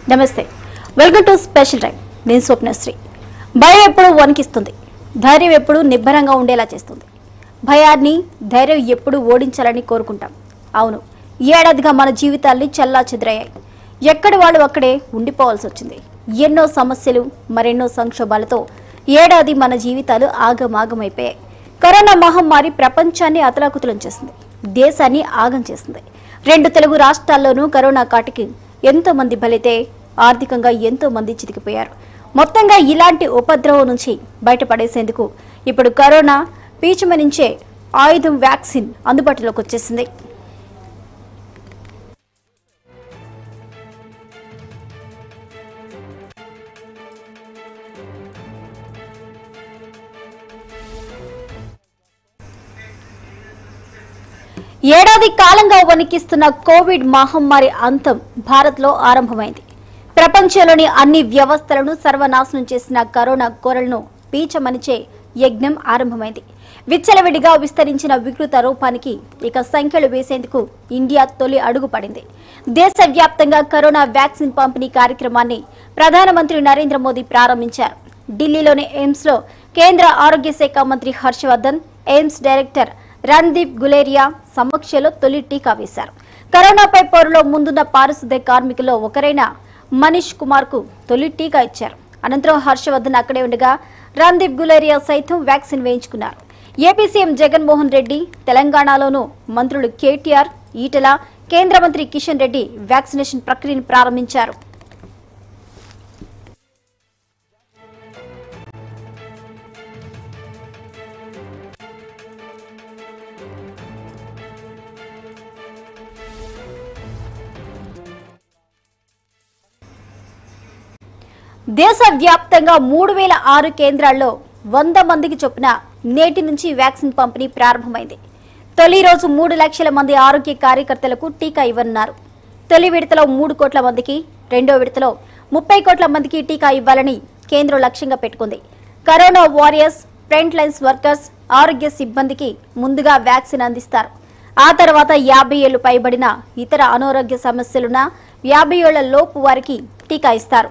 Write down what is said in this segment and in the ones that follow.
నమస్తే welcome to special time నేను స్వప్నశ్రీ భయం ఎప్పుడు వణికిస్తుంది ధైర్యం ఎప్పుడు నిబ్బరంగా ఉండేలా చేస్తుంది భయాన్ని ధైర్యం ఎప్పుడు ఓడించాలని కోరుకుంటాం అవును ఈ ఏడాదిగా మన జీవితాల్ని చల్లా చెదరయ్యాయి ఎక్కడి వాళ్ళు అక్కడే ఉండిపోవాల్సి వచ్చింది ఎన్నో సమస్యలు మరెన్నో సంక్షోభాలతో ఏడాది మన జీవితాలు ఆగమాగమైపోయాయి కరోనా మహమ్మారి ప్రపంచాన్ని అతలాకుతలం చేసింది దేశాన్ని ఆగం చేసింది రెండు తెలుగు రాష్ట్రాల్లోనూ కరోనా కాటికి ఎంతో మంది బలితే ఆర్థికంగా ఎంతో మంది చితికిపోయారు మొత్తంగా ఇలాంటి ఉపద్రవం నుంచి బయటపడేసేందుకు ఇప్పుడు కరోనా పీచుమనించే ఆయుధం వ్యాక్సిన్ అందుబాటులోకి వచ్చేసింది ఏడాది కాలంగా వణికిస్తున్న కోవిడ్ మహమ్మారి అంతం భారత్లో ఆరంభమైంది ప్రపంచంలోని అన్ని వ్యవస్థలను సర్వనాశనం చేసిన కరోనా కోరలను పీచమనిచే యజ్ఞం ఆరంభమైంది విచ్చలవిడిగా విస్తరించిన వికృత రూపానికి ఇక సంఖ్యలు వేసేందుకు ఇండియా తొలి అడుగు పడింది దేశవ్యాప్తంగా కరోనా వ్యాక్సిన్ పంపిణీ కార్యక్రమాన్ని ప్రధానమంత్రి నరేంద్ర మోదీ ప్రారంభించారు ఢిల్లీలోని ఎయిమ్స్ లో కేంద్ర ఆరోగ్య శాఖ మంత్రి హర్షవర్ధన్ ఎయిమ్స్ డైరెక్టర్ రణ్దీప్ గులేరియా సమక్షంలో తొలి టీకా వేశారు కరోనాపై పోరులో ముందున్న పారిశుద్ధ్య కార్మికుల్లో ఒకరైన మనీష్ కుమార్ కు తొలి టీకా ఇచ్చారు అనంతరం హర్షవర్ధన్ అక్కడే ఉండగా రణ్దీప్ గులేరియా సైతం వ్యాక్సిన్ వేయించుకున్నారు ఏపీ సీఎం జగన్మోహన్ రెడ్డి తెలంగాణలోనూ మంత్రులు కేటీఆర్ ఈటల కేంద్ర మంత్రి కిషన్ రెడ్డి వ్యాక్సినేషన్ ప్రక్రియను ప్రారంభించారు దేశవ్యాప్తంగా మూడు వేల ఆరు కేంద్రాల్లో వంద మందికి చొప్పున నేటి నుంచి వ్యాక్సిన్ పంపిణీ ప్రారంభమైంది తొలి రోజు మూడు లక్షల మంది ఆరోగ్య కార్యకర్తలకు టీకా ఇవ్వనున్నారు తొలి విడతలో మూడు కోట్ల మందికి రెండో విడతలో ముప్పై కోట్ల మందికి టీకా ఇవ్వాలని కేంద్రం లక్ష్యంగా పెట్టుకుంది corona warriors front lines workers ఆరోగ్య సిబ్బందికి ముందుగా వ్యాక్సిన్ అందిస్తారు ఆ తర్వాత యాభై ఏళ్లు పైబడిన ఇతర అనారోగ్య సమస్యలున్న యాభై ఏళ్ల లోపు వారికి టీకా ఇస్తారు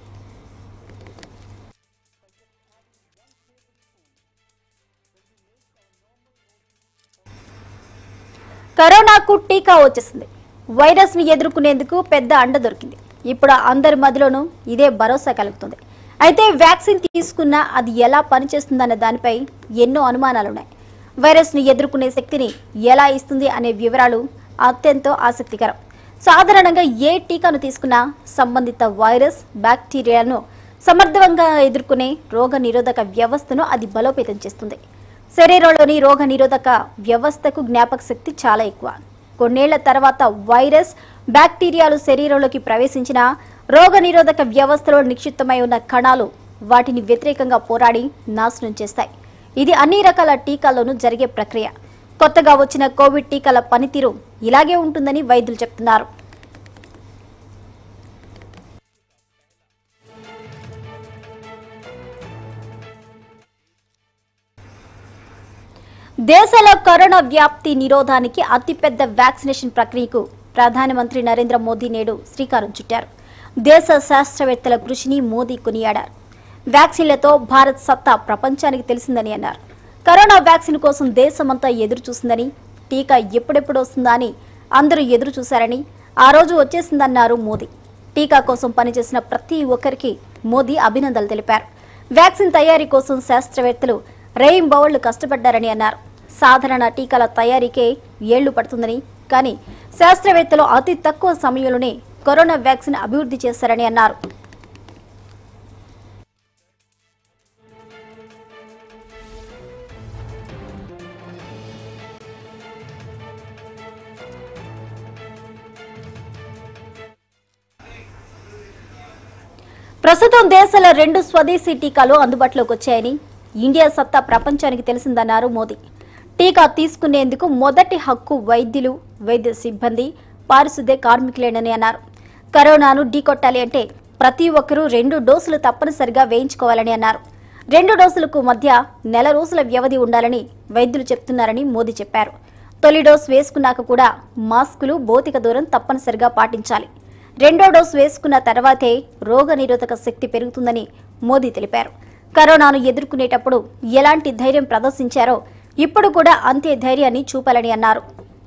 కరోనాకు టీకా వచ్చేసింది వైరస్ ని ఎదుర్కొనేందుకు పెద్ద అండ దొరికింది ఇప్పుడు అందరి మధ్యలోనూ ఇదే భరోసా కలుగుతుంది అయితే వ్యాక్సిన్ తీసుకున్నా అది ఎలా పనిచేస్తుందన్న దానిపై ఎన్నో అనుమానాలున్నాయి వైరస్ ని ఎదుర్కొనే శక్తిని ఎలా ఇస్తుంది అనే వివరాలు అత్యంత ఆసక్తికరం సాధారణంగా ఏ టీకాను తీసుకున్నా సంబంధిత వైరస్ బ్యాక్టీరియాను సమర్థవంతంగా ఎదుర్కొనే రోగ నిరోధక వ్యవస్థను అది బలోపేతం చేస్తుంది శరీరంలోని రోగ నిరోధక వ్యవస్థకు జ్ఞాపక శక్తి చాలా ఎక్కువ కొన్నేళ్ల తర్వాత వైరస్ బ్యాక్టీరియాలు శరీరంలోకి ప్రవేశించిన రోగ నిరోధక వ్యవస్థలో నిక్షిప్తమై ఉన్న కణాలు వాటిని వ్యతిరేకంగా పోరాడి నాశనం చేస్తాయి ఇది అన్ని రకాల టీకాల్లోనూ జరిగే ప్రక్రియ కొత్తగా వచ్చిన కోవిడ్ టీకాల పనితీరు ఇలాగే ఉంటుందని వైద్యులు చెప్తున్నారు దేశంలో కరోనా వ్యాప్తి నిరోధానికి అతిపెద్ద వ్యాక్సినేషన్ ప్రక్రియకు ప్రధానమంత్రి నరేంద్ర మోదీ నేడు శ్రీకారం చుట్టారు దేశ శాస్త్రవేత్తల కృషిని మోదీ కొనియాడారు వ్యాక్సిన్లతో భారత్ సత్తా ప్రపంచానికి తెలిసిందని అన్నారు కరోనా వ్యాక్సిన్ కోసం దేశమంతా ఎదురు చూసిందని టీకా ఎప్పుడెప్పుడు వస్తుందా అని అందరూ ఎదురు చూశారని ఆ రోజు వచ్చేసిందన్నారు మోదీ టీకా కోసం పనిచేసిన ప్రతి ఒక్కరికి మోదీ అభినందనలు తెలిపారు వ్యాక్సిన్ తయారీ కోసం శాస్త్రవేత్తలు రేయింబవళ్లు కష్టపడ్డారని అన్నారు సాధారణ టీకాల తయారీకే ఏళ్లు పడుతుందని కానీ శాస్త్రవేత్తలు అతి తక్కువ సమయంలోనే కరోనా వ్యాక్సిన్ అభివృద్ధి చేశారని అన్నారు ప్రస్తుతం దేశంలో రెండు స్వదేశీ టీకాలు అందుబాటులోకి వచ్చాయని ఇండియా సత్తా ప్రపంచానికి తెలిసిందన్నారు మోదీ టీకా తీసుకునేందుకు మొదటి హక్కు వైద్యులు వైద్య సిబ్బంది పారిశుద్ధ్య కార్మికులేనని అన్నారు కరోనాను ఢీకొట్టాలి అంటే ప్రతి ఒక్కరూ రెండు డోసులు తప్పనిసరిగా వేయించుకోవాలని అన్నారు రెండు డోసులకు మధ్య నెల రోజుల వ్యవధి ఉండాలని వైద్యులు చెప్తున్నారని మోదీ చెప్పారు తొలి డోస్ వేసుకున్నాక కూడా మాస్కులు భౌతిక దూరం తప్పనిసరిగా పాటించాలి రెండో డోస్ వేసుకున్న తర్వాతే రోగ నిరోధక శక్తి పెరుగుతుందని మోదీ తెలిపారు కరోనాను ఎదుర్కొనేటప్పుడు ఎలాంటి ధైర్యం ప్రదర్శించారో ఇప్పుడు కూడా అంతే ధైర్యాన్ని చూపాలని అన్నారు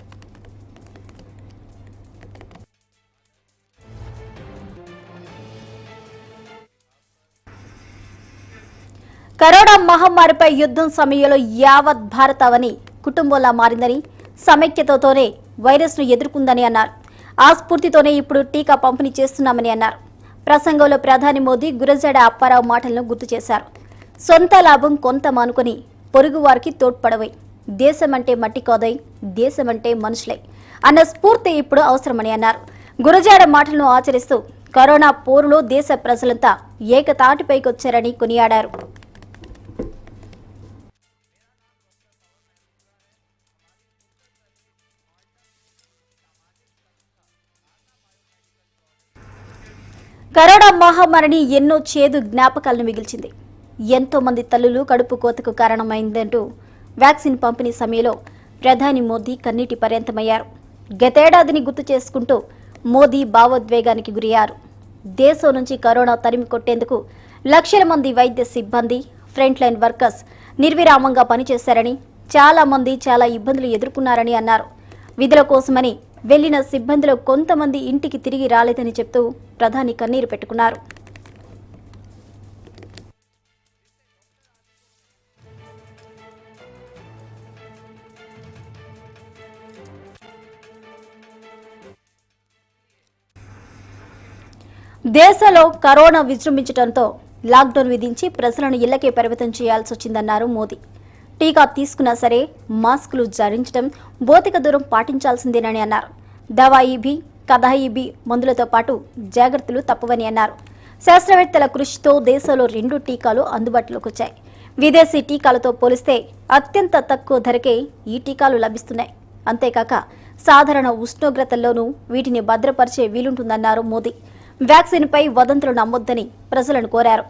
కరోనా మహమ్మారిపై యుద్ధం సమయంలో యావత్ భారత్ అవని కుటుంబంలా మారిందని సమైక్యతతోనే వైరస్ను ఎదుర్కొందని అన్నారు ఆ స్ఫూర్తితోనే ఇప్పుడు టీకా పంపిణీ చేస్తున్నామని అన్నారు ప్రసంగంలో ప్రధాని మోదీ గురజాడ అప్పారావు మాటలను గుర్తు చేశారు సొంత లాభం కొంత మానుకొని పొరుగువారికి తోడ్పడవై దేశమంటే మట్టి కోదై దేశమంటే మనుషులై అన్న స్ఫూర్తి ఇప్పుడు అవసరమని అన్నారు గురజాడ మాటలను ఆచరిస్తూ కరోనా పోరులో దేశ ప్రజలంతా ఏకతాటిపైకొచ్చారని కొనియాడారు కరోనా మహమ్మారిని ఎన్నో చేదు జ్ఞాపకాలను మిగిల్చింది ఎంతో మంది తల్లులు కడుపు కోతకు కారణమైందంటూ వ్యాక్సిన్ పంపిణీ సమయంలో ప్రధాని మోదీ కన్నీటి పర్యంతమయ్యారు గతేడాదిని గుర్తు చేసుకుంటూ మోదీ భావోద్వేగానికి గురయ్యారు దేశం నుంచి కరోనా తరిమి కొట్టేందుకు లక్షల మంది వైద్య సిబ్బంది ఫ్రంట్ లైన్ వర్కర్స్ నిర్విరామంగా పనిచేశారని చాలా మంది చాలా ఇబ్బందులు ఎదుర్కొన్నారని అన్నారు విధుల కోసమని వెళ్లిన సిబ్బందిలో కొంతమంది ఇంటికి తిరిగి రాలేదని చెప్తూ ప్రధాని కన్నీరు పెట్టుకున్నారు దేశంలో కరోనా విజృంభించడంతో లాక్డౌన్ విధించి ప్రజలను ఇళ్లకే పరిమితం చేయాల్సి వచ్చిందన్నారు మోదీ టీకా తీసుకున్నా సరే మాస్కులు ధరించడం భౌతిక దూరం పాటించాల్సిందేనని అన్నారు దవాయిబీ కదాయిబీ మందులతో పాటు జాగ్రత్తలు తప్పవని అన్నారు శాస్త్రవేత్తల కృషితో దేశంలో రెండు టీకాలు అందుబాటులోకి వచ్చాయి విదేశీ టీకాలతో పోలిస్తే అత్యంత తక్కువ ధరకే ఈ టీకాలు లభిస్తున్నాయి అంతేకాక సాధారణ ఉష్ణోగ్రతల్లోనూ వీటిని భద్రపరిచే వీలుంటుందన్నారు మోదీ వ్యాక్సిన్పై వదంతులు నమ్మొద్దని ప్రజలను కోరారు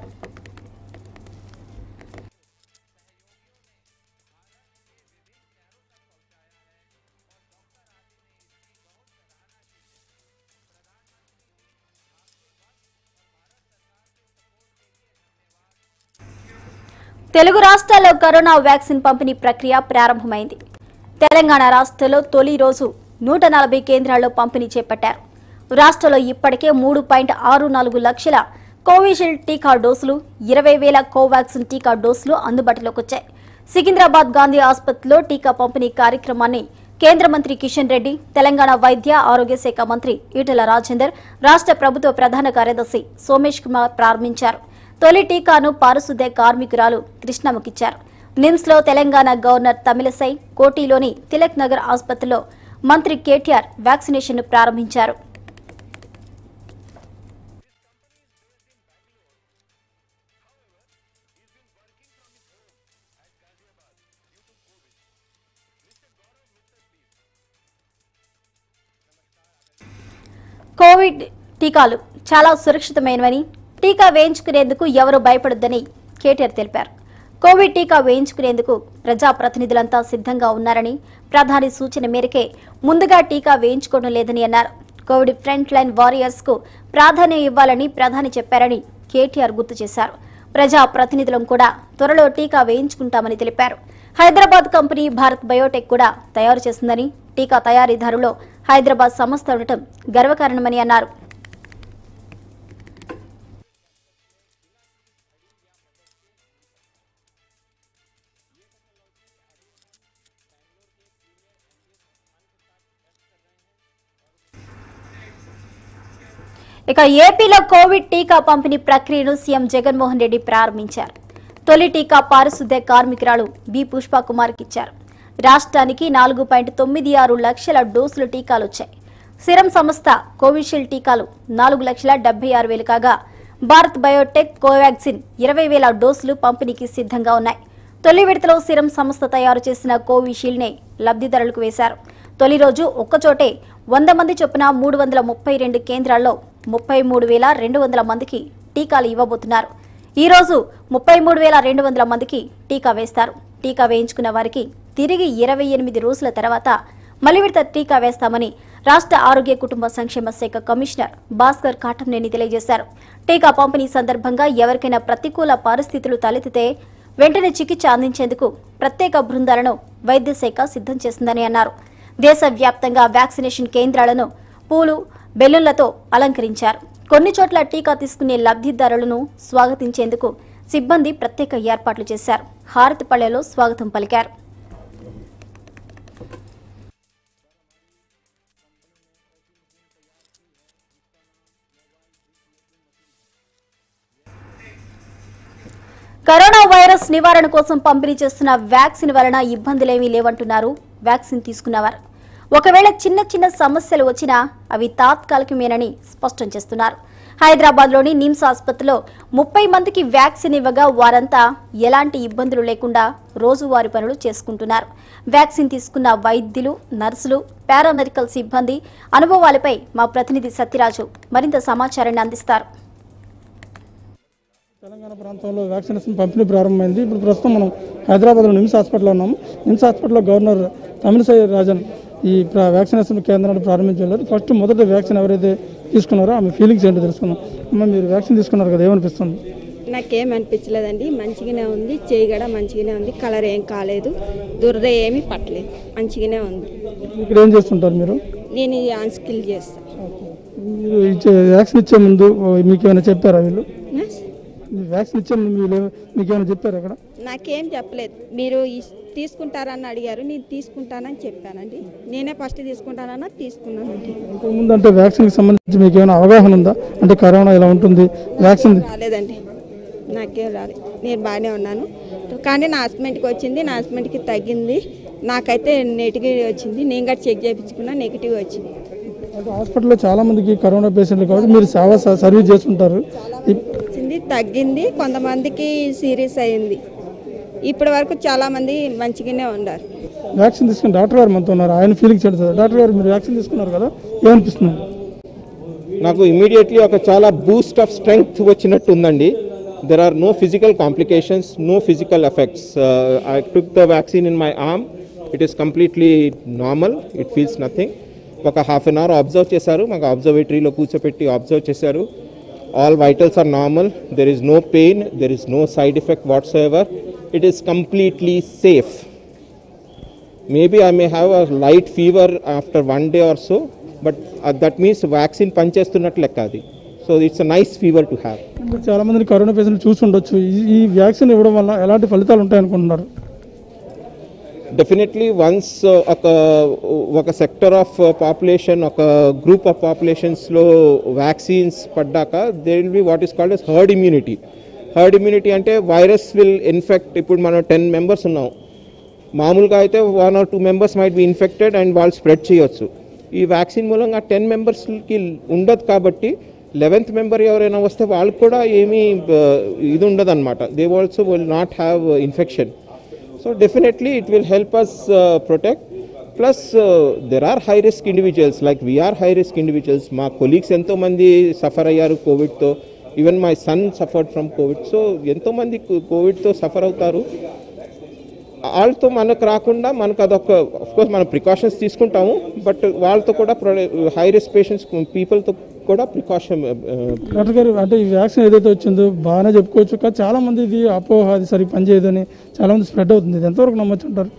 తెలుగు రాష్ట్రాల్లో కరోనా వ్యాక్సిన్ పంపిణీ ప్రక్రియ ప్రారంభమైంది తెలంగాణ రాష్ట్రంలో తొలి రోజు నూట నలభై కేంద్రాల్లో పంపిణీ చేపట్టారు రాష్ట్రంలో ఇప్పటికే మూడు పాయింట్ ఆరు నాలుగు లక్షల కోవిషీల్డ్ టీకా డోసులు ఇరవై వేల కోవాక్సిన్ టీకా డోసులు అందుబాటులోకి వచ్చాయి సికింద్రాబాద్ గాంధీ ఆసుపత్రిలో టీకా పంపిణీ కార్యక్రమాన్ని కేంద్ర మంత్రి కిషన్ రెడ్డి తెలంగాణ వైద్య ఆరోగ్య శాఖ మంత్రి ఈటెల రాజేందర్ రాష్ట్ర ప్రభుత్వ ప్రధాన కార్యదర్శి సోమేష్ కుమార్ ప్రారంభించారు తొలి టీకాను పారిశుద్ధ్య కార్మికురాలు కృష్ణమ్మకిచ్చారు నిమ్స్ లో తెలంగాణ గవర్నర్ తమిళసై కోటిలోని తిలక్ నగర్ ఆసుపత్రిలో మంత్రి కేటీఆర్ వ్యాక్సినేషన్ ను ప్రారంభించారు కోవిడ్ టీకాలు చాలా సురక్షితమైనవని టీకా వేయించుకునేందుకు ఎవరు భయపడొద్దని కేటీఆర్ తెలిపారు కోవిడ్ టీకా వేయించుకునేందుకు ప్రజాప్రతినిధులంతా సిద్ధంగా ఉన్నారని ప్రధాని సూచన మేరకే ముందుగా టీకా వేయించుకోవడం లేదని అన్నారు కోవిడ్ ఫ్రంట్ లైన్ వారియర్స్ కు ప్రాధాన్యం ఇవ్వాలని ప్రధాని చెప్పారని కేటీఆర్ గుర్తు చేశారు ప్రజా ప్రతినిధులం కూడా త్వరలో టీకా వేయించుకుంటామని తెలిపారు హైదరాబాద్ కంపెనీ భారత్ బయోటెక్ కూడా తయారు చేసిందని టీకా తయారీదారులో హైదరాబాద్ సంస్థ ఉండటం గర్వకారణమని అన్నారు ఇక ఏపీలో కోవిడ్ టీకా పంపిణీ ప్రక్రియను సీఎం జగన్మోహన్ రెడ్డి ప్రారంభించారు తొలి టీకా పారిశుద్ధ్య కార్మికురాలు బి పుష్పకుమార్కి ఇచ్చారు రాష్ట్రానికి నాలుగు పాయింట్ తొమ్మిది ఆరు లక్షల డోసుల టీకాలు వచ్చాయి సిరం సంస్థ కోవిషీల్డ్ టీకాలు నాలుగు లక్షల డెబ్బై ఆరు వేలు కాగా భారత్ బయోటెక్ కోవాక్సిన్ ఇరవై వేల డోసులు పంపిణీకి సిద్ధంగా ఉన్నాయి తొలి విడతలో సిరం సంస్థ తయారు చేసిన కోవిషీల్డ్ నే లబ్ధిదారులకు వేశారు తొలి రోజు ఒక్కచోటే వంద మంది చొప్పున మూడు వందల ముప్పై రెండు కేంద్రాల్లో ముప్పై మూడు వేల రెండు వందల మందికి టీకాలు ఇవ్వబోతున్నారు ఈ రోజు ముప్పై మూడు వేల రెండు వందల మందికి టీకా వేస్తారు టీకా వేయించుకున్న వారికి తిరిగి ఇరవై ఎనిమిది రోజుల తర్వాత మలి విడత టీకా వేస్తామని రాష్ట్ర ఆరోగ్య కుటుంబ సంక్షేమ శాఖ కమిషనర్ భాస్కర్ కాటంనేని తెలియజేశారు టీకా పంపిణీ సందర్భంగా ఎవరికైనా ప్రతికూల పరిస్థితులు తలెత్తితే వెంటనే చికిత్స అందించేందుకు ప్రత్యేక బృందాలను వైద్య శాఖ సిద్ధం చేసిందని అన్నారు దేశవ్యాప్తంగా వ్యాక్సినేషన్ కేంద్రాలను పూలు బెలూన్లతో అలంకరించారు కొన్ని చోట్ల టీకా తీసుకునే లబ్ధిదారులను స్వాగతించేందుకు సిబ్బంది ప్రత్యేక ఏర్పాట్లు చేశారు హారతిపల్లెలో స్వాగతం పలికారు కరోనా వైరస్ నివారణ కోసం పంపిణీ చేస్తున్న వ్యాక్సిన్ వలన ఇబ్బందులేమీ లేవంటున్నారు వ్యాక్సిన్ తీసుకున్నవారు ఒకవేళ చిన్న చిన్న సమస్యలు వచ్చినా అవి తాత్కాలికమేనని స్పష్టం చేస్తున్నారు హైదరాబాద్లోని నిమ్స్ ఆసుపత్రిలో ముప్పై మందికి వ్యాక్సిన్ ఇవ్వగా వారంతా ఎలాంటి ఇబ్బందులు లేకుండా రోజువారీ పనులు చేసుకుంటున్నారు వ్యాక్సిన్ తీసుకున్న వైద్యులు నర్సులు పారామెడికల్ సిబ్బంది అనుభవాలపై మా ప్రతినిధి సత్యరాజు మరింత సమాచారాన్ని అందిస్తారు తెలంగాణ ప్రాంతంలో వ్యాక్సినేషన్ పంపిణీ ప్రారంభమైంది ఇప్పుడు ప్రస్తుతం మనం హైదరాబాద్లో నిమ్స్ హాస్పిటల్లో ఉన్నాము నిమ్స్ హాస్పిటల్లో గవర్నర్ తమిళసై రాజన్ ఈ ప్ర- వ్యాక్సినేషన్ కేంద్రాన్ని ప్రారంభించారు ఫస్ట్ మొదటి వ్యాక్సిన్ ఎవరైతే తీసుకున్నారో ఆమె ఫీలింగ్స్ ఏంటో తెలుసుకుందాం అమ్మ మీరు వ్యాక్సిన్ తీసుకున్నారు కదా ఏమనిపిస్తుంది నాకేం అనిపించలేదండి మంచిగానే ఉంది చేయి కూడా మంచిగానే ఉంది కలర్ ఏం కాలేదు దురద ఏమీ పట్టలేదు మంచిగానే ఉంది ఇక్కడ ఏం చేస్తుంటారు మీరు నేను ఈ అన్స్కిల్ చేస్తాను మీరు ఇచ్చే వ్యాక్సిన్ ఇచ్చే ముందు మీకు ఏమైనా చెప్పారా వీళ్ళు మీ వ్యాక్సిన్ ఇచ్చే ముందు వీళ్ళు మీకు ఏమైనా చెప్పారా అక్కడ నాకేం చెప్పలేదు మీరు ఇస్- తీసుకుంటారని అడిగారు నేను తీసుకుంటానని చెప్పానండి నేనే ఫస్ట్ తీసుకుంటానన్నా తీసుకున్నానండి ఇంతకుముందు అంటే వ్యాక్సిన్కి సంబంధించి మీకు ఏమైనా అవగాహన ఉందా అంటే కరోనా ఇలా ఉంటుంది వ్యాక్సిన్ రాలేదండి నాకేం రాలేదు నేను బాగానే ఉన్నాను కానీ నా హస్బెండ్కి వచ్చింది నా హస్బెండ్కి తగ్గింది నాకైతే నెగిటివ్ వచ్చింది నేను కూడా చెక్ చేయించుకున్నా నెగిటివ్ వచ్చింది అంటే హాస్పిటల్లో చాలా మందికి కరోనా పేషెంట్లు కాబట్టి మీరు సేవ స- సర్వీస్ చేస్తుంటారు ఇప్- వచ్చింది తగ్గింది కొంతమందికి సీరియస్ అయింది ఇప్పటి వరకు చాలా మంది మంచిగానే ఉన్నారు వ్యాక్సిన్ తీసుకుని డాక్టర్ గారు మనతో ఉన్నారు ఆయన ఫీలింగ్ చెడుతుంది డాక్టర్ గారు మీరు వ్యాక్సిన్ తీసుకున్నారు కదా ఏమనిపిస్తుంది నాకు ఇమీడియట్లీ ఒక చాలా బూస్ట్ ఆఫ్ స్ట్రెంగ్త్ వచ్చినట్టు ఉందండి there are no physical complications no physical effects I took the vaccine in my arm it is completely normal it feels nothing ఒక హాఫ్ అన్ అవర్ అబ్జర్వ్ చేశారు మాకు అబ్జర్వేటరీలో కూర్చోపెట్టి అబ్జర్వ్ చేశారు all vitals are normal there is no pain there is no side effect whatsoever it is completely safe maybe I may have a light fever after one day or so, but uh, that means vaccine పనిచేస్తున్నట్లు లెక్క అది so it's a nice fever to have మీరు చాలా మందిని corona పేషెంట్లు చూసి ఉండొచ్చు ఈ- ఈ వ్యాక్సిన్ ఇవ్వడం వల్ల ఎలాంటి ఫలితాలు ఉంటాయనుకుంటున్నారు డెఫినెట్లీ వన్స్ ఒక ఒక సెక్టర్ ఆఫ్ పాపులేషన్ ఒక గ్రూప్ ఆఫ్ పాపులేషన్స్లో వ్యాక్సిన్స్ పడ్డాక they will be what is called as herd immunity herd immunity అంటే వైరస్ విల్ ఇన్ఫెక్ట్ ఇప్పుడు మనం టెన్ మెంబర్స్ ఉన్నాం మామూలుగా అయితే one or two members might be infected and వాళ్ళు స్ప్రెడ్ చేయొచ్చు ఈ వ్యాక్సిన్ మూలంగా టెన్ మెంబర్స్కి ఉండదు కాబట్టి లెవెన్త్ మెంబర్ ఎవరైనా వస్తే వాళ్ళకి కూడా ఏమీ uh, ఇది ఉండదు అనమాట they also will not have infection so definitely it will help us protect plus there are high risk individuals like we are high risk individuals మా కొలీగ్స్ ఎంతోమంది సఫర్ అయ్యారు కోవిడ్తో even my son suffered from covid so ఎంతోమంది కోవిడ్తో suffer అవుతారు వాళ్ళతో మనకు రాకుండా మనకు అదొక కోర్స్ మనం ప్రికాషన్స్ తీసుకుంటాము బట్ వాళ్ళతో కూడా హై రిస్క్ పేషెంట్స్ పీపుల్తో కూడా ప్రికాషన్ డాక్టర్ గారు అంటే ఈ వ్యాక్సిన్ ఏదైతే వచ్చిందో బాగానే చెప్పుకోవచ్చు కానీ చాలా మంది ఇది అపోహ అది సరిగ్గా పనిచేయదని చాలా మంది స్ప్రెడ్ అవుతుంది ఇది ఎంతవరకు నమ్మొచ్చు అంటారు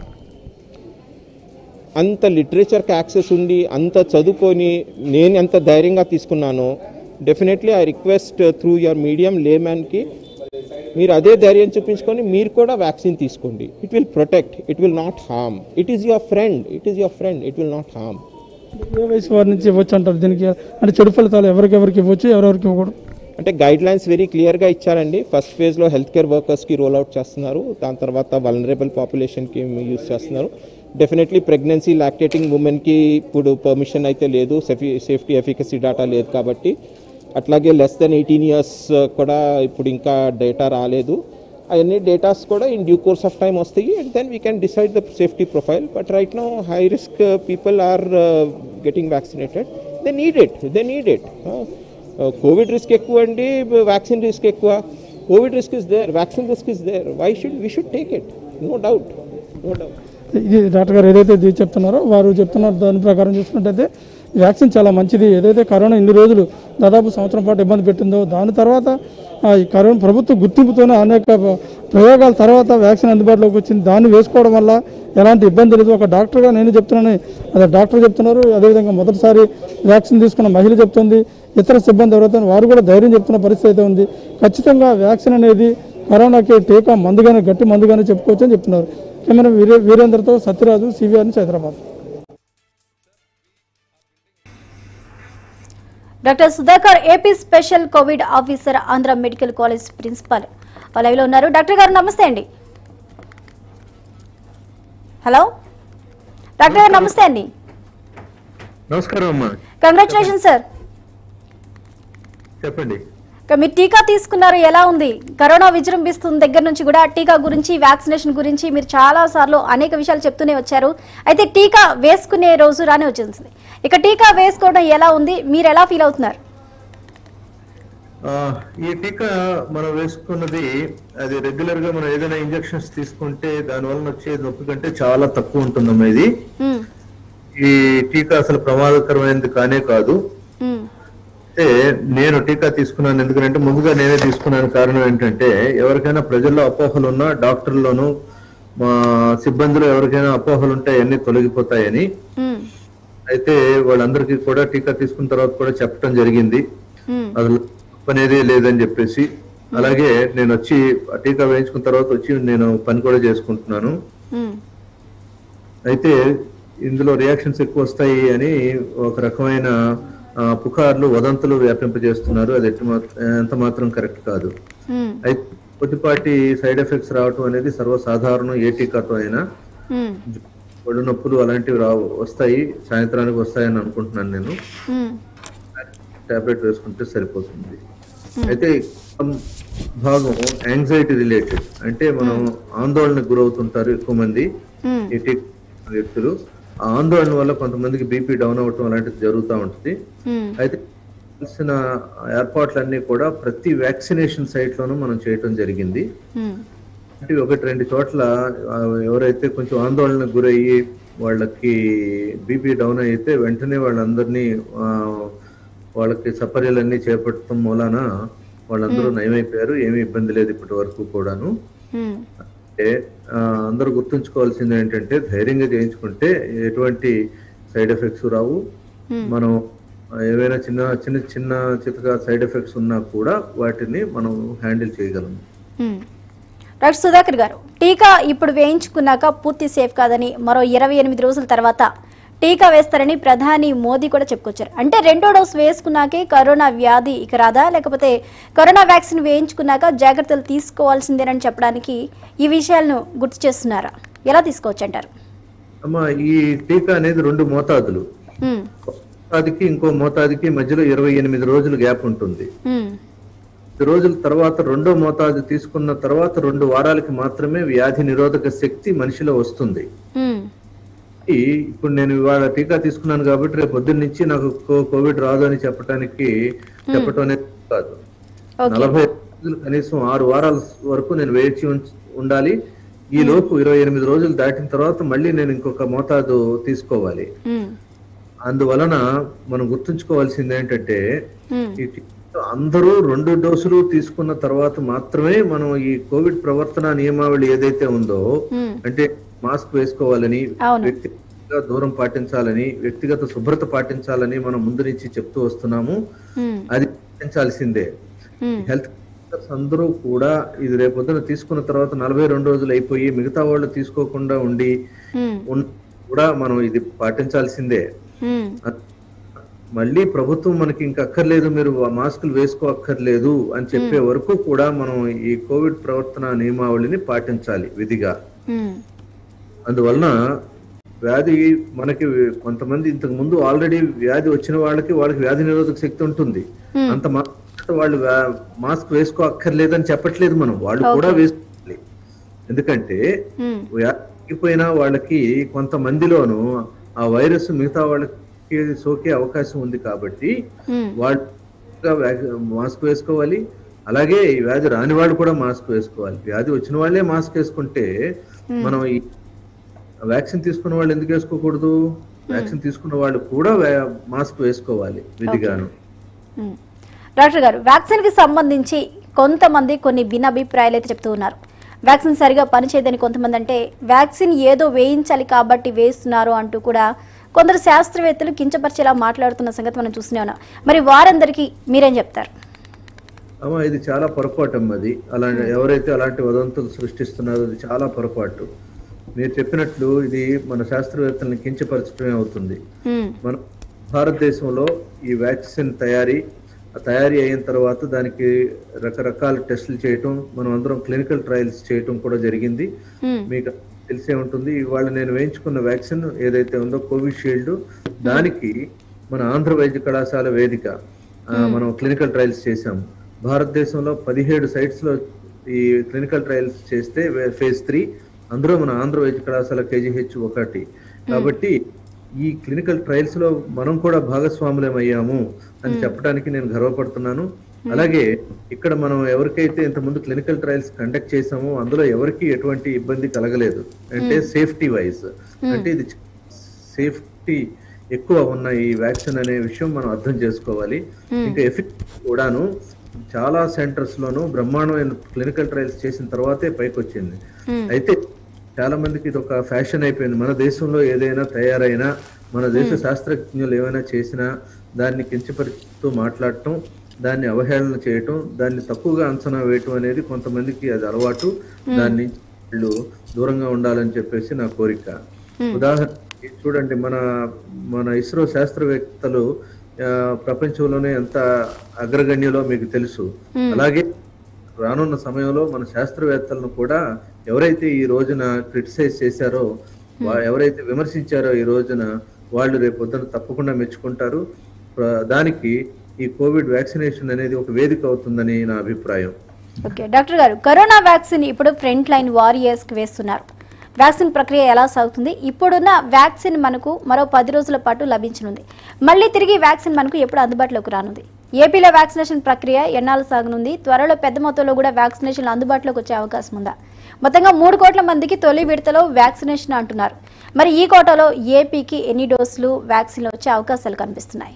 అంత లిటరేచర్కి యాక్సెస్ ఉండి అంత చదువుకొని నేను ఎంత ధైర్యంగా తీసుకున్నానో definitely I request through your medium లేమ్యాన్కి మీరు అదే ధైర్యం చూపించుకొని మీరు కూడా వ్యాక్సిన్ తీసుకోండి it will protect it will not harm it is your friend it is your friend it will not harm ఏ వయసు వారి నుంచి ఇవ్వచ్చు అంటారు దీనికి అంటే చెడు ఫలితాలు ఎవరికెవరికి ఇవ్వచ్చు ఎవరెవరికి ఇవ్వకూడదు అంటే గైడ్ లైన్స్ వెరీ క్లియర్గా ఇచ్చారండి ఫస్ట్ ఫేజ్లో హెల్త్ కేర్ వర్కర్స్కి రోల్ అవుట్ చేస్తున్నారు దాని తర్వాత వలనరబుల్ పాపులేషన్కి యూస్ చేస్తున్నారు డెఫినెట్లీ ప్రెగ్నెన్సీ లాక్టేటింగ్ ఉమెన్కి ఇప్పుడు పర్మిషన్ అయితే లేదు సేఫీ సేఫ్టీ ఎఫికసీ డేటా లేదు కాబట్టి అట్లాగే లెస్ దెన్ ఎయిటీన్ ఇయర్స్ కూడా ఇప్పుడు ఇంకా డేటా రాలేదు అవన్నీ డేటాస్ కూడా in due course of time వస్తాయి and then we can decide the safety profile but right now high risk people are getting vaccinated they need it they need it covid risk ఎక్కువ అండి vaccine risk ఎక్కువ covid risk is there vaccine risk is there why should we should take it no doubt no doubt ఇది doctor గారు ఏదైతే ఇది చెప్తున్నారో వారు చెప్తున్నారు దాని ప్రకారం చూసుకున్నట్టయితే ఈ వ్యాక్సిన్ చాలా మంచిది ఏదైతే కరోనా ఇన్ని రోజులు దాదాపు సంవత్సరం పాటు ఇబ్బంది పెట్టిందో దాని తర్వాత ఆ, ఈ కరోనా ప్రభుత్వ గుర్తింపుతోనే అనేక ప్రయోగాల తర్వాత వ్యాక్సిన్ అందుబాటులోకి వచ్చింది దాన్ని వేసుకోవడం వల్ల ఎలాంటి ఇబ్బంది లేదు ఒక డాక్టర్గా నేను చెప్తున్నాను అదే డాక్టర్ చెప్తున్నారు అదేవిధంగా మొదటిసారి వ్యాక్సిన్ తీసుకున్న మహిళ చెప్తుంది ఇతర సిబ్బంది ఎవరైతే వారు కూడా ధైర్యం చెప్తున్న పరిస్థితి అయితే ఉంది ఖచ్చితంగా వ్యాక్సిన్ అనేది కరోనాకి టీకా మందుగానే గట్టి మందుగానే చెప్పుకోవచ్చు అని చెప్తున్నారు కెమెరా వీరే వీరేంద్రతో సత్యరాజు సివిఆర్ నుంచి Hyderabad doctor Sudhakar AP special covid officer Andhra medical college principal live లో ఉన్నారు డాక్టర్ గారు నమస్తే అండి హలో డాక్టర్ గారు నమస్తే అండి నమస్కారం అమ్మా కంగ్రాచులేషన్ సార్ చెప్పండి ఇక మీరు టీకా తీసుకున్నారు ఎలా ఉంది కరోనా విజృంభిస్తున్న దగ్గర నుంచి కూడా టీకా గురించి వ్యాక్సినేషన్ గురించి మీరు చాలా సార్లు అనేక విషయాలు చెప్తూనే వచ్చారు అయితే టీకా వేసుకునే రోజు రానే వచ్చేసింది ఇక టీకా వేసుకోవడం ఎలా ఉంది మీరు ఎలా ఫీల్ అవుతున్నారు ఆ, ఈ టీకా మనం వేసుకున్నది అది రెగ్యులర్ గా మనం ఏదైనా ఇంజెక్షన్స్ తీసుకుంటే దాని వలన వచ్చే నొప్పి కంటే చాలా తక్కువ ఉంటుందమ్మా ఇది ఉమ్, ఈ టీకా అసలు ప్రమాదకరమైనది కానే కాదు ఉమ్, అంటే నేను టీకా తీసుకున్నాను ఎందుకంటే ముందుగా నేనే తీసుకున్నాను కారణం ఏంటంటే ఎవరికైనా ప్రజల్లో అపోహలు ఉన్నా డాక్టర్లోను మా సిబ్బందిలో ఎవరికైనా అపోహలు ఉంటే అన్ని తొలగిపోతాయని ఉమ్, అయితే వాళ్ళందరికీ కూడా టీకా తీసుకున్న తర్వాత కూడా చెప్పడం జరిగింది ఉమ్, అసలు తప్పు అనేది లేదని చెప్పేసి అలాగే నేను వచ్చి ఆ టీకా వేయించుకున్న తర్వాత వచ్చి నేను పని కూడా చేసుకుంటున్నాను ఉమ్, అయితే ఇందులో రియాక్షన్స్ ఎక్కువ వస్తాయి అని ఒక రకమైన ఆ, పుకార్లు వదంతులు వ్యాపింపజేస్తున్నారు అది ఎట్టి మాత్రం ఎంత మాత్రం కరెక్ట్ కాదు ఉమ్, అయితే కొద్దిపాటి సైడ్ ఎఫెక్ట్స్ రావటం అనేది సర్వసాధారణం ఏ టీకాతో అయినా ఉమ్, ఒళ్ళు నొప్పులు అలాంటివి రావు వస్తాయి సాయంత్రానికి వస్తాయని అనుకుంటున్నాను నేను ఉమ్, టాబ్లెట్ వేసుకుంటే సరిపోతుంది అయితే కొంత భాగం యాంగ్జైటీ రిలేటెడ్ అంటే మనం ఆందోళనకు గురవుతుంటారు ఎక్కువ మంది ఉమ్, ఈ టీకా వ్యక్తులు ఆ ఆందోళన వల్ల కొంతమందికి బీపీ డౌన్ అవ్వటం అలాంటిది జరుగుతూ ఉంటుంది ఉమ్, అయితే కావాల్సిన ఏర్పాట్లన్నీ కూడా ప్రతి వ్యాక్సినేషన్ సైట్ లోనూ మనం చేయటం జరిగింది ఉమ్, అంటే ఒకటి రెండు చోట్ల ఆ, ఎవరైతే కొంచెం ఆందోళనకు గురయ్యి వాళ్ళకి బీపీ డౌన్ అయితే వెంటనే వాళ్ళందరినీ ఆ, వాళ్ళకి సపర్యలన్నీ చేపట్టడం మూలాన వాళ్ళందరూ నయమైపోయారు ఏమీ ఇబ్బంది లేదు ఇప్పటి వరకు కూడాను ఉమ్, అంటే ఆ, అందరూ గుర్తుంచుకోవాల్సింది ఏంటంటే ధైర్యంగా చేయించుకుంటే ఎటువంటి సైడ్ ఎఫెక్ట్స్ రావు మనం ఆ, ఏవైనా చిన్న చిన్న చిన్న చితక సైడ్ ఎఫెక్ట్స్ ఉన్నా కూడా వాటిని మనం హ్యాండిల్ చేయగలం ఉమ్. డాక్టర్ సుధాకర్ గారు టీకా ఇప్పుడు వేయించుకున్నాక పూర్తి సేఫ్ కాదని మరో ఇరవై ఎనిమిది రోజుల తర్వాత టీకా వేస్తారని ప్రధాని మోదీ కూడా చెప్పుకొచ్చారు అంటే రెండో డోస్ వేసుకున్నాకే కరోనా వ్యాధి ఇక రాదా లేకపోతే కరోనా వ్యాక్సిన్ వేయించుకున్నాక జాగ్రత్తలు తీసుకోవాల్సిందేనని చెప్పడానికి ఈ విషయాలను గుర్తు చేస్తున్నారా ఎలా తీసుకోవచ్చు అంటారు అమ్మా ఈ టీకా అనేది రెండు మోతాదులు ఉమ్, మోతాదుకి ఇంకో మోతాదుకి మధ్యలో ఇరవై ఎనిమిది రోజులు గ్యాప్ ఉంటుంది ఉమ్, ఈ రోజుల తర్వాత రెండో మోతాదు తీసుకున్న తర్వాత రెండు వారాలకి మాత్రమే వ్యాధి నిరోధక శక్తి మనిషిలో వస్తుంది ఉమ్, ఈ ఇప్పుడు నేను ఇవాళ టీకా తీసుకున్నాను కాబట్టి రేపు పొద్దున్న నుంచి నాకు కో- కోవిడ్ రాదు అని చెప్పడానికి చెప్పటం అనేది కాదు ఓకే నలభై రోజులు కనీసం ఆరు వారాల వరకు నేను వేచి ఉంచ- ఉండాలి ఈ లోపు ఇరవై ఎనిమిది రోజులు దాటిన తర్వాత మళ్ళీ నేను ఇంకొక మోతాదు తీసుకోవాలి ఉమ్, అందువలన మనం గుర్తుంచుకోవాల్సింది ఏంటంటే ఉమ్, ఈ టీకా అందరూ రెండు డోసులు తీసుకున్న తర్వాత మాత్రమే మనం ఈ కోవిడ్ ప్రవర్తన నియమావళి ఏదైతే ఉందో ఉమ్, అంటే మాస్క్ వేసుకోవాలని అవును. వ్యక్తిగత దూరం పాటించాలని వ్యక్తిగత శుభ్రత పాటించాలని మనం ముందు నుంచి చెప్తూ వస్తున్నాము ఉమ్, అది పాటించాల్సిందే ఉమ్, హెల్త్ వర్కర్స్ అందరూ కూడా ఇది రేపొద్దున తీసుకున్న తర్వాత నలభై రెండు రోజులు అయిపోయి మిగతా వాళ్ళు తీసుకోకుండా ఉండి ఉమ్, ఉన్- కూడా మనం ఇది పాటించాల్సిందే ఉమ్, మళ్ళీ ప్రభుత్వం మనకి ఇంక అక్కర్లేదు మీరు ఆ మాస్కులు వేసుకో అక్కర్లేదు అని చెప్పే వరకు కూడా మనం ఈ కోవిడ్ ప్రవర్తన నియమావళిని పాటించాలి విధిగా ఉమ్, అందువలన వ్యాధి మనకి కొంతమంది ఇంతకు ముందు ఆల్రెడీ వ్యాధి వచ్చిన వాళ్ళకి వాళ్ళకి వ్యాధి నిరోధక శక్తి ఉంటుంది Hmm. అంత మా- వాళ్ళు వ్యా- మాస్క్ వేసుకో అక్కర్లేదని చెప్పట్లేదు మనం వాళ్ళు కూడా వేసుకోవాలి ఎందుకంటే ఉమ్, వ్యాధిపోయిన వాళ్ళకి కొంతమందిలోనూ ఆ వైరస్ మిగతా వాళ్ళకి సోకే అవకాశం ఉంది కాబట్టి ఉమ్, వాళ్ళు వ్యాక్- మాస్క్ వేసుకోవాలి అలాగే ఈ వ్యాధి రాని వాళ్ళు కూడా మాస్క్ వేసుకోవాలి వ్యాధి వచ్చిన వాళ్ళే మాస్క్ వేసుకుంటే మనం ఈ వ్యాక్సిన్ తీసుకున్న వాళ్ళు ఎందుకు వేసుకోకూడదు వ్యాక్సిన్ తీసుకున్న వాళ్ళు కూడా వే- మాస్క్ వేసుకోవాలి విధిగాను ఉమ్. డాక్టర్ గారు వ్యాక్సిన్ కి సంబంధించి కొంతమంది కొన్ని భిన్నాభిప్రాయాలు అయితే చెప్తూ ఉన్నారు వ్యాక్సిన్ సరిగా పనిచేయదని కొంతమంది అంటే వ్యాక్సిన్ ఏదో వేయించాలి కాబట్టి వేస్తున్నారు అంటూ కూడా కొందరు శాస్త్రవేత్తలు కించపరిచేలా మాట్లాడుతున్న సంగతి మనం చూస్తూనే ఉన్నాం మరి వారందరికీ మీరేం చెప్తారు అమ్మా ఇది చాలా పొరపాటు అమ్మ అది అలాంటి ఎవరైతే అలాంటి వదంతులు సృష్టిస్తున్నారో అది చాలా పొరపాటు మీరు చెప్పినట్లు ఇది మన శాస్త్రవేత్తల్ని కించపరచడమే అవుతుంది ఉమ్, మన భారతదేశంలో ఈ వ్యాక్సిన్ తయారీ ఆ తయారీ అయిన తర్వాత దానికి రకరకాల టెస్టులు చేయటం మనం అందరం క్లినికల్ ట్రయల్స్ చేయటం కూడా జరిగింది ఉమ్, మీకు తెలిసే ఉంటుంది ఇవాళ నేను వేయించుకున్న వ్యాక్సిన్ ఏదైతే ఉందో కోవిషీల్డ్ దానికి మన ఆంధ్ర వైద్య కళాశాల వేదిక ఆ, మనం క్లినికల్ ట్రయల్స్ చేశాము భారతదేశంలో పదిహేడు సైట్స్ లో ఈ క్లినికల్ ట్రయల్స్ చేస్తే ఫేజ్ త్రీ అందులో మన ఆంధ్ర వైద్య కళాశాల కేజీహెచ్ ఒకటి కాబట్టి ఈ క్లినికల్ ట్రయల్స్ లో మనం కూడా భాగస్వాములం అయ్యాము అని చెప్పడానికి నేను గర్వపడుతున్నాను అలాగే ఇక్కడ మనం ఎవరికైతే ఇంతకుముందు క్లినికల్ ట్రయల్స్ కండక్ట్ చేసామో అందులో ఎవరికి ఎటువంటి ఇబ్బంది కలగలేదు అంటే సేఫ్టీ వైజ్ అంటే ఇది సేఫ్టీ ఎక్కువ ఉన్న ఈ వ్యాక్సిన్ అనే విషయం మనం అర్థం చేసుకోవాలి ఇంకా ఎఫెక్ట్ కూడాను చాలా సెంటర్స్ లోను బ్రహ్మాండమైన క్లినికల్ ట్రయల్స్ చేసిన తర్వాతే పైకి వచ్చింది అయితే చాలా మందికి ఇది ఒక ఫ్యాషన్ అయిపోయింది మన దేశంలో ఏదైనా తయారైనా మన దేశ శాస్త్రజ్ఞులు ఏమైనా చేసినా దాన్ని కించపరుస్తూ మాట్లాడటం దాన్ని అవహేళన చేయటం దాన్ని తక్కువగా అంచనా వేయటం అనేది కొంతమందికి అది అలవాటు దాని నుంచి వీళ్ళు దూరంగా ఉండాలని చెప్పేసి నా కోరిక ఉదాహరణకి చూడండి మన మన ఇస్రో శాస్త్రవేత్తలు ఆ, ప్రపంచంలోనే ఎంత అగ్రగణ్యులో మీకు తెలుసు అలాగే రానున్న సమయంలో మన శాస్త్రవేత్తలను కూడా ఎవరైతే ఈ రోజున క్రిటిసైజ్ చేశారో వా- ఎవరైతే విమర్శించారో ఈ రోజున వాళ్ళు రేపు పొద్దున తప్పకుండా మెచ్చుకుంటారు ప్ర- దానికి ఈ కోవిడ్ వ్యాక్సినేషన్ అనేది ఒక వేదిక అవుతుందని నా అభిప్రాయం ఓకే డాక్టర్ గారు కరోనా వ్యాక్సిన్ ఇప్పుడు ఫ్రంట్ లైన్ వారియర్స్ కి వేస్తున్నారు వ్యాక్సిన్ ప్రక్రియ ఎలా సాగుతుంది ఇప్పుడున్న వ్యాక్సిన్ మనకు మరో పది రోజుల పాటు లభించనుంది మళ్ళీ తిరిగి వ్యాక్సిన్ మనకు ఎప్పుడు అందుబాటులోకి రానుంది ఏపీలో వ్యాక్సినేషన్ ప్రక్రియ ఎన్నాళ్ళు సాగనుంది త్వరలో పెద్ద మొత్తంలో కూడా వ్యాక్సినేషన్ అందుబాటులోకి వచ్చే అవకాశం ఉందా మొత్తంగా మూడు కోట్ల మందికి తొలి విడతలో వ్యాక్సినేషన్ అంటున్నారు మరి ఈ కోటాలో ఏపీకి ఎన్ని డోసులు వ్యాక్సిన్లు వచ్చే అవకాశాలు కనిపిస్తున్నాయి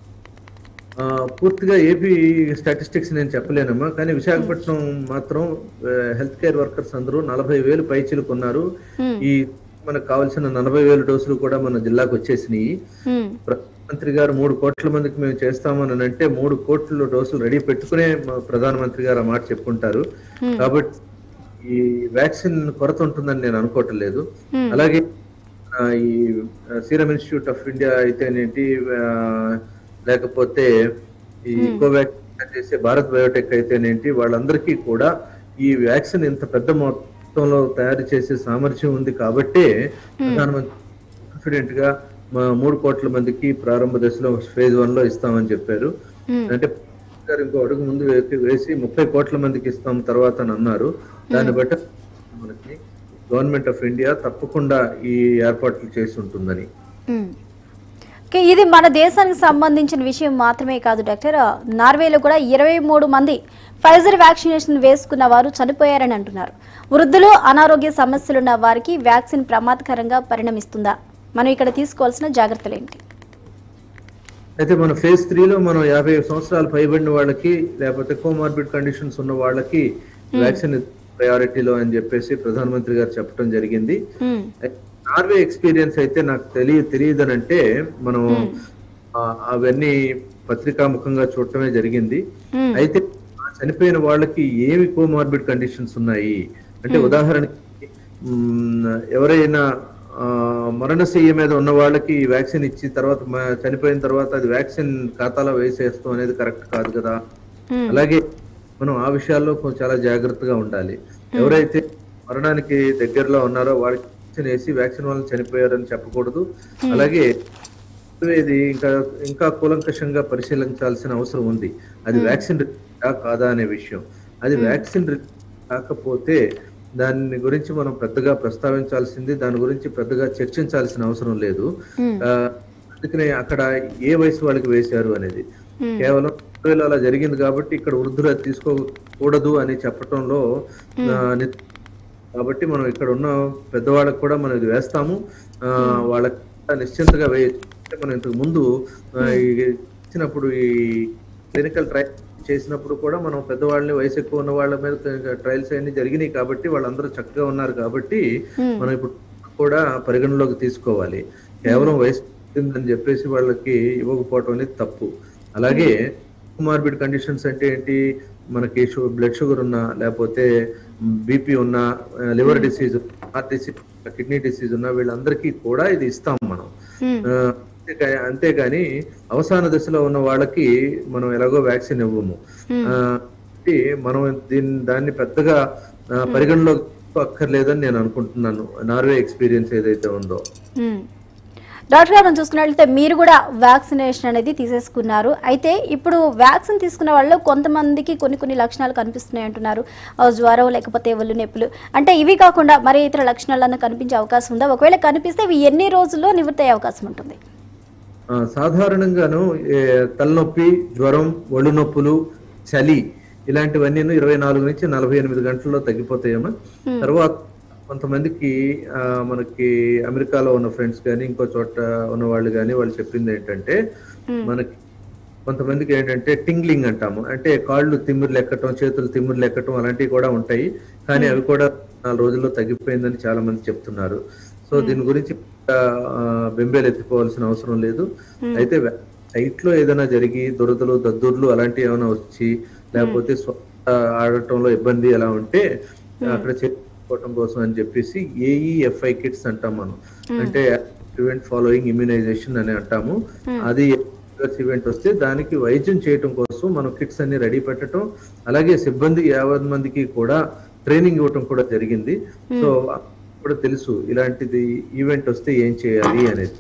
ఆ, పూర్తిగా ఏపీ స్టాటిస్టిక్స్ నేను చెప్పలేనమ్మా కానీ విశాఖపట్నం మాత్రం హెల్త్ కేర్ వర్కర్స్ అందరూ నలభై వేలు పైచీలకు ఉన్నారు ఈ మనకు కావాల్సిన నలభై వేలు డోసులు కూడా మన జిల్లాకు వచ్చేసినాయి హ్మ్. ప్రధానమంత్రి గారు మూడు కోట్ల మందికి మేము చేస్తామని అంటే మూడు కోట్ల డోసులు రెడీ పెట్టుకునే మా ప్రధానమంత్రి గారు ఆ మాట చెప్పుకుంటారు కాబట్టి ఈ వ్యాక్సిన్ కొరత ఉంటుందని నేను అనుకోవటం లేదు అలాగే ఆ, ఈ సీరం ఇన్స్టిట్యూట్ ఆఫ్ ఇండియా అయితేనేంటి ఆ, లేకపోతే ఈ కోవాక్సిన్ చేసే భారత్ బయోటెక్ అయితేనేంటి వాళ్ళందరికీ కూడా ఈ వ్యాక్సిన్ ఇంత పెద్ద మొత్తంలో తయారు చేసే సామర్థ్యం ఉంది కాబట్టే ప్రధానమంత్రి కాన్ఫిడెంట్ గా మా మూడు కోట్ల మందికి ప్రారంభ దశలో ఫేజ్ వన్ లో ఇస్తామని చెప్పారు అంటే గారు ఇంకో అడుగు ముందు వే- వేసి ముప్పై కోట్ల మందికి ఇస్తాం తర్వాత అని అన్నారు దాన్ని బట్టి మనకి గవర్నమెంట్ ఆఫ్ ఇండియా తప్పకుండా ఈ ఏర్పాట్లు చేసి ఉంటుందని మ్మ్. ఓకే, ఇది మన దేశానికి సంబంధించిన విషయం మాత్రమే కాదు డాక్టర్ నార్వేలో కూడా ఇరవై మూడు మంది ఫైజర్ వ్యాక్సినేషన్ వేసుకున్న వారు చనిపోయారని అంటున్నారు వృద్ధులు అనారోగ్య సమస్యలున్న వారికి వ్యాక్సిన్ ప్రమాదకరంగా పరిణమిస్తుందా మనం ఇక్కడ తీసుకోవాల్సిన జాగ్రత్తలు ఏంటి అయితే మన ఫేజ్ త్రీలో మనం యాభై సంవత్సరాలు పైబడిన వాళ్ళకి లేకపోతే కోమార్బిడ్ కండిషన్స్ ఉన్న వాళ్ళకి వ్యాక్సిన్ ప్రయారిటీలో అని చెప్పేసి ప్రధానమంత్రి గారు చెప్పడం జరిగింది మ్మ్. నార్వే ఎక్స్పీరియన్స్ అయితే నాకు తెలియ తెలియదనంటే మనం ఆ, అవన్నీ పత్రికాముఖంగా చూడటమే జరిగింది మ్మ్. అయితే ఆ చనిపోయిన వాళ్ళకి ఏమి కోమార్బిడ్ కండిషన్స్ ఉన్నాయి అంటే ఉదాహరణకి మ్, ఎవరైనా ఆ, మరణశయ్య మీద ఉన్న వాళ్ళకి ఈ వ్యాక్సిన్ ఇచ్చి తర్వాత మ- చనిపోయిన తర్వాత అది వ్యాక్సిన్ ఖాతాలో వేసేస్తాం అనేది కరెక్ట్ కాదు కదా మ్మ్. అలాగే మనం ఆ విషయాల్లో కొంచెం చాలా జాగ్రత్తగా ఉండాలి ఎవరైతే మరణానికి దగ్గరలో ఉన్నారో వాళ్ళకి వ్యాక్సిన్ వేసి వ్యాక్సిన్ వల్ల చనిపోయారని చెప్పకూడదు అలాగే ఇది ఇంకా ఇంకా కూలంకషంగా పరిశీలించాల్సిన అవసరం ఉంది అది వ్యాక్సిన్ రిలేటెడా కాదా అనే విషయం అది వ్యాక్సిన్ రిలేటెడ్ కాకపోతే దాని గురించి మనం పెద్దగా ప్రస్తావించాల్సింది దాని గురించి పెద్దగా చర్చించాల్సిన అవసరం లేదు ఆ, అందుకనే అక్కడ ఏ వయసు వాళ్ళకి వేశారు అనేది కేవలం ఇరవైలో అలా జరిగింది కాబట్టి ఇక్కడ వృద్ధులు అది తీసుకోకూడదు అని చెప్పటంలో ఆ, ని- కాబట్టి మనం ఇక్కడ ఉన్న పెద్దవాళ్ళకి కూడా మనం ఇది వేస్తాము ఆ, వాళ్ళకి నిశ్చింతగా వేయచ్చు అంటే మనం ఇంతకు ముందు ఆ, ఈ ఇచ్చినప్పుడు ఈ క్లినికల్ ట్రయల్ చేసినప్పుడు కూడా మనం పెద్దవాళ్ళని వయసు ఎక్కువ ఉన్న వాళ్ళ మీద ట్రయల్స్ అన్ని జరిగినాయి కాబట్టి వాళ్ళందరూ చక్కగా ఉన్నారు కాబట్టి మనం ఇప్పుడు కూడా పరిగణలోకి తీసుకోవాలి కేవలం వయసు అని చెప్పేసి వాళ్ళకి ఇవ్వకపోవటం అనేది తప్పు అలాగే మార్బిడ్ కండిషన్స్ అంటే ఏంటి మనకి బ్లడ్ షుగర్ ఉన్నా లేకపోతే బీపీ ఉన్నా liver disease heart disease kidney disease ఉన్నా వీళ్ళందరికీ కూడా ఇది ఇస్తాం మనం ఆ, అంతేకా- అంతేగాని అవసాన దశలో ఉన్న వాళ్ళకి మనం ఎలాగో వ్యాక్సిన్ ఇవ్వము ఆ, కాబట్టి మనం దీన్ని దాన్ని పెద్దగా ఆ, పరిగణలోకి అక్కర్లేదని నేను అనుకుంటున్నాను నార్వే ఎక్స్పీరియన్స్ ఏదైతే ఉందో మ్మ్. డాక్టర్ గారు మనం చూసుకున్నట్లయితే మీరు కూడా వ్యాక్సినేషన్ అనేది తీసేసుకున్నారు అయితే ఇప్పుడు వ్యాక్సిన్ తీసుకున్న వాళ్ళు కొంతమందికి కొన్ని కొన్ని లక్షణాలు కనిపిస్తున్నాయి అంటున్నారు ఆ, జ్వరం లేకపోతే ఒళ్ళు నొప్పులు అంటే ఇవి కాకుండా మరి ఇతర లక్షణాలన్నా కనిపించే అవకాశం ఉందా ఒకవేళ కనిపిస్తే ఇవి ఎన్ని రోజుల్లో నివృత్తి అయ్యే అవకాశం ఉంటుంది ఆ, సాధారణంగాను ఏ, తలనొప్పి జ్వరం ఒళ్ళు నొప్పులు చలి ఇలాంటివన్నీ ఇరవై నాలుగు నుంచి నలభై ఎనిమిది గంటల్లో తగ్గిపోతాయమ్మా తర్వాత కొంతమందికి ఆ, మనకి అమెరికాలో ఉన్న ఫ్రెండ్స్ కానీ ఇంకో చోట ఉన్న వాళ్ళు కానీ వాళ్ళు చెప్పింది ఏంటంటే మనకి కొంతమందికి ఏంటంటే టింగ్లింగ్ అంటాము అంటే కాళ్ళు తిమ్మిర్లు ఎక్కటం చేతులు తిమ్మిర్లు ఎక్కటం అలాంటివి కూడా ఉంటాయి కానీ అవి కూడా నాలుగు రోజుల్లో తగ్గిపోయిందని చాలా మంది చెప్తున్నారు సో దీని గురించి ఆ, బెంబేలు ఎత్తిపోవాల్సిన అవసరం లేదు అయితే సైట్ లో ఏదైనా జరిగి దురదలు దద్దుర్లు అలాంటివి ఏమైనా వచ్చి లేకపోతే స్వ- ఆ, ఆడటంలో ఇబ్బంది ఎలా ఉంటే అక్కడ చేసుకోవటం కోసం అని చెప్పేసి ఏఈఎఫ్ఐ కిట్స్ అంటాం మనం అంటే ప్రివెంట్ ఫాలోయింగ్ ఇమ్యునైజేషన్ అని అంటాము అది ఈవెంట్ వస్తే దానికి వైద్యం చేయటం కోసం మనం కిట్స్ అన్ని రెడీ పెట్టడం అలాగే సిబ్బంది యాభై మందికి కూడా ట్రైనింగ్ ఇవ్వటం కూడా జరిగింది సో కూడా తెలుసు ఇలాంటిది ఈవెంట్ వస్తే ఏం చేయాలి అనేది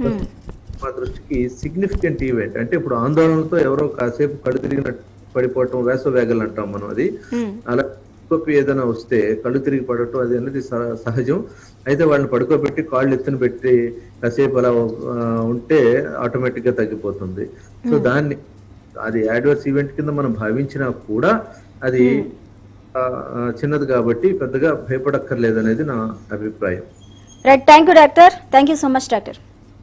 మా దృష్టికి సిగ్నిఫికెంట్ ఈవెంట్ అంటే ఇప్పుడు ఆందోళనతో ఎవరో కాసేపు కళ్ళు తిరిగినట్టు పడిపోవటం వేసవేగలు అంటాం మనం అది అలా నొప్పి ఏదైనా వస్తే కళ్ళు తిరిగి పడటం అది అనేది సహ- సహజం అయితే వాళ్ళని పడుకోబెట్టి కాళ్ళు ఎత్తున పెట్టి కాసేపు అలా ఆ, ఉంటే ఆటోమేటిక్ గా తగ్గిపోతుంది సో దాన్ని అది యాడ్వర్స్ ఈవెంట్ కింద మనం భావించినా కూడా అది ఆ, ఆ, చిన్నది కాబట్టి పెద్దగా భయపడక్కర్లేదనేది నా అభిప్రాయం right thank you doctor thank you so much doctor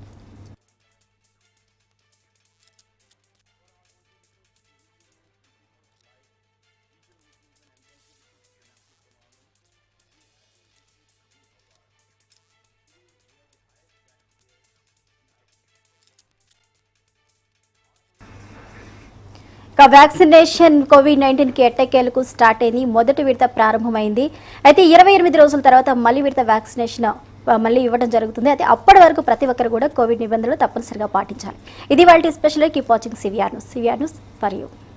ఇక వ్యాక్సినేషన్ కోవిడ్ నైన్టీన్ కి ఎట్టకేలకు స్టార్ట్ అయింది మొదటి విడత ప్రారంభమైంది అయితే ఇరవై ఎనిమిది రోజుల తర్వాత మళ్ళీ విడత వ్యాక్సినేషన్ ఆ, మళ్ళీ ఇవ్వడం జరుగుతుంది అయితే అప్పటి వరకు ప్రతి ఒక్కరు కూడా కోవిడ్ నిబంధనలు తప్పనిసరిగా పాటించాలి ఇది వాళ్ళ special keep watching CVR news CVR news for you